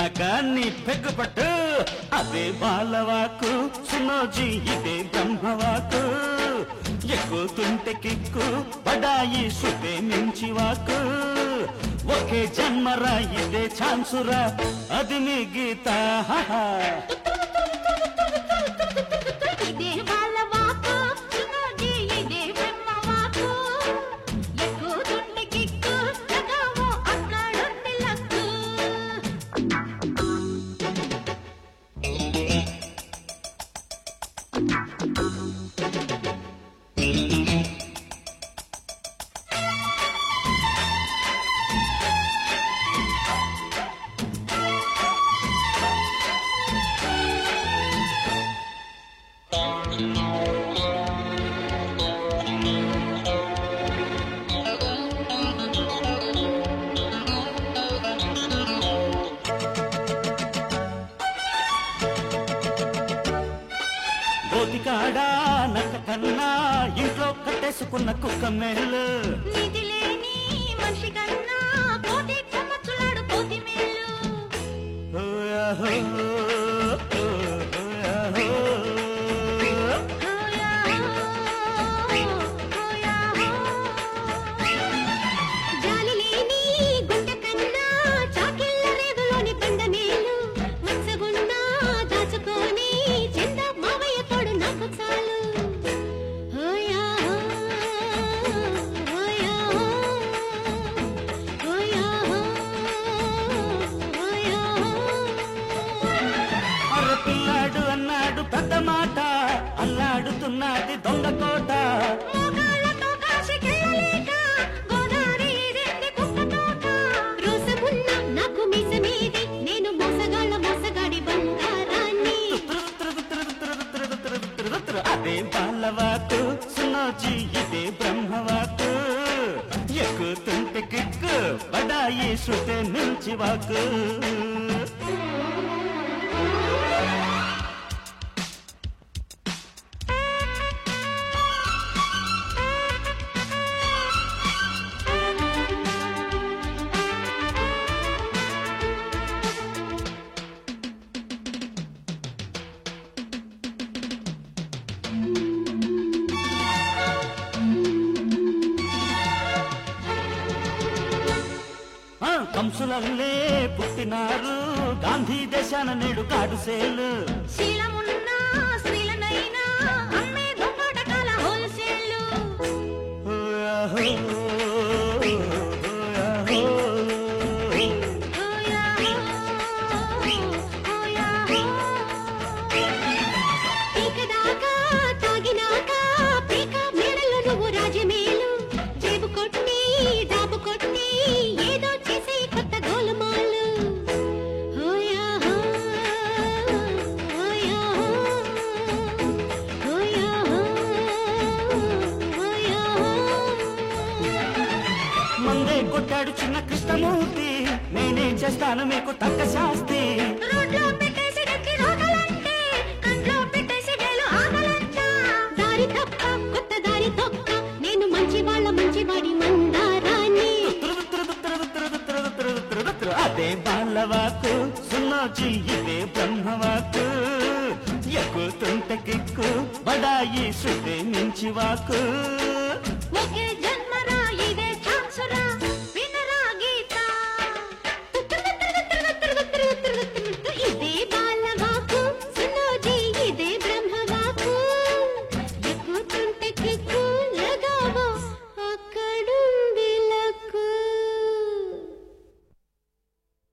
విన్నాక నీ పెగ్గుపట్టు అదే బాలవాకు సునోజీ ఇదే బ్రహ్మవాకు ఎక్కుతుంటే కిక్కు బడాయి శృతే మించి వాకు ఒకే జన్మరా ఇదే ఛాన్సురా అది నీ గీత హాహా. ఇదే వాళ్ళ వాకు సునోజీ ఇదే బ్రహ్మ వాకు ఎక్కుతుంటే కిక్కు లగావో అట్లాడుంది లక్కు గోతికాడా నక్క కన్నా ఇంట్లో కట్టేసుకున్న కుక్క మేలు నీతి లేని మనిషి కన్నా కోటి కమ్మచ్చులాడు కోతి మేలు ఓయాహో, ఓయాహో. హోయా హోయా జాలి లేని గుండె కన్నా చాకిళ్ళ రేగులోని బండ మేలు మత్సగున్నా దాచుకొని చెంద మావయ్య తోడు నాకు చాలు హోయా హోయా హోయా హోయా అర్ర పిల్లాడు అన్నాడు పెద్ద మాట అల్లాడుతున్నది దొంగ కోట మోకాళ్ళతో కాశీకెళ్ళలేక గోదావరి ఇదేంది కుక్క తోట. రోసమున్న నాకు మీసమేది, నేను మోసగాళ్ళ మోసగాడి బంగారాన్ని. తురు తురు తురు తురు తురు తురు తురు తురు. అదే బాలవాకు సునోజీ ఇదే బ్రహ్మవాకు ఎక్కుతుంటే కిక్కు బడాయి శృతే నుంచి వాకు ఆ, కంసులల్లే పుట్టినారు గాంధీ దేశాన నేడు కాడుసేలు శీలమున్న స్త్రీలనైనా అమ్మే దొంగటకాల హోల్సేలు. ఓయాహో, ఓయాహో. హోయా హోయా పీకదాకా తాగినాక పీక మేడలో నువ్వు రాజమేలు జేబు కొట్టి డాబు కొట్టి ఏదో చేసే కొత్త గోలమాలు హోయా హోయా హోయా హోయా మందే కొట్టాడు చిన్న కృష్ణమూర్తి నేనే చేస్తాను మీకు తక్క శాస్తి రోడ్లో పెట్టేసి నెత్తి రోగలంటే కంట్లో పెట్టేసి వేలు ఆగలంట దారి తప్ప కొత్త దారి తొక్క నేను మంచి వాళ్ళ మంచివాడి మందారాన్ని తురుగు తురుగు తురుగు తురుగు తురుగు తురుగు తురుగు తురుగు. అదే బాలవాకు సున్నోజీ ఇదే బ్రహ్మవాకు ఎక్కుతుంటే కిక్కు బడాయి శృతి మించి వాకు ఒకే